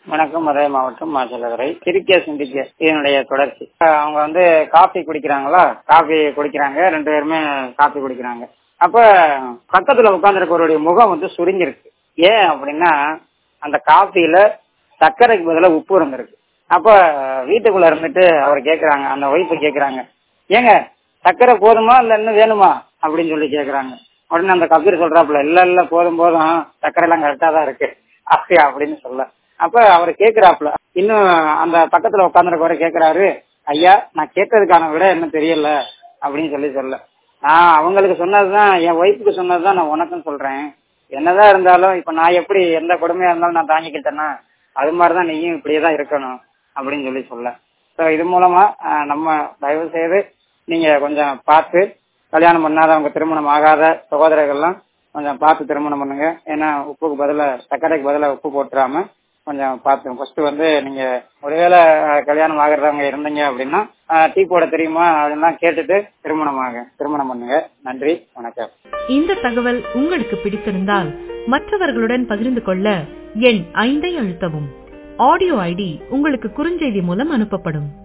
வணக்கம் மதுரை மாவட்டம் மாச்சலதுறை சிரிக்க சிந்திக்க இதனுடைய தொடர்ச்சி அவங்க வந்து காஃபி குடிக்கிறாங்களா காஃபி குடிக்கிறாங்க ரெண்டு பேருமே காஃபி குடிக்கிறாங்க அப்ப பக்கத்துல உட்கார்ந்துருக்கவருடைய முகம் வந்து சுருங்கிருக்கு ஏன் அப்படின்னா அந்த காஃபில சர்க்கரைக்கு பதிலாக உப்பு இருந்திருக்கு அப்ப வீட்டுக்குள்ள இருந்துட்டு அவர் கேக்குறாங்க அந்த ஒய்ஃபு கேக்குறாங்க ஏங்க சர்க்கரை போதுமா இல்ல இன்னும் வேணுமா அப்படின்னு சொல்லி கேக்குறாங்க உடனே அந்த கபீர் சொல்றாப்புல இல்ல இல்ல போதும் போதும் சர்க்கரை எல்லாம் கரெக்டா தான் இருக்கு அப்படியா அப்படின்னு சொல்ல அப்ப அவர் கேக்குறாப்புல இன்னும் அந்த பக்கத்துல உட்காந்துருக்கவரை கேக்குறாரு ஐயா நான் கேட்டதுக்கான விட இன்னும் தெரியல அப்படின்னு சொல்லி சொல்ல நான் அவங்களுக்கு சொன்னதுதான் என் ஒய்ஃபுக்கு சொன்னதுதான் நான் உனக்கும் சொல்றேன் என்னதான் இருந்தாலும் இப்ப நான் எப்படி எந்த கொடுமையா இருந்தாலும் நான் தாங்கிக்கிட்டேன்னா அது மாதிரிதான் நீயும் இப்படியே தான் இருக்கணும் அப்படின்னு சொல்லி சொல்ல ஸோ இது மூலமா ஆஹ், நம்ம தயவு செய்து நீங்க கொஞ்சம் பார்த்து கல்யாணம் பண்ணாதவங்க திருமணம் ஆகாத சகோதரர்கள்லாம் கொஞ்சம் பார்த்து திருமணம் பண்ணுங்க ஏன்னா உப்புக்கு பதிலா சர்க்கரைக்கு பதிலா உப்பு போட்டுறாம கொஞ்சம் பார்த்து ஃபர்ஸ்ட் வந்து நீங்க ஒருவேளை ஆஹ், கல்யாணம் ஆகுறவங்க இருந்தீங்க அப்படின்னா ஆஹ், டீ போட தெரியுமா அப்படின்லாம் கேட்டுட்டு திருமணம் ஆக திருமணம் பண்ணுங்க நன்றி வணக்கம் இந்த தகவல் உங்களுக்கு பிடித்திருந்தால் மற்றவர்களுடன் பகிர்ந்து கொள்ள எண் ஐந்தை அழுத்தவும் ஆடியோ ஐடி உங்களுக்கு குறுஞ்செய்தி மூலம் அனுப்பப்படும்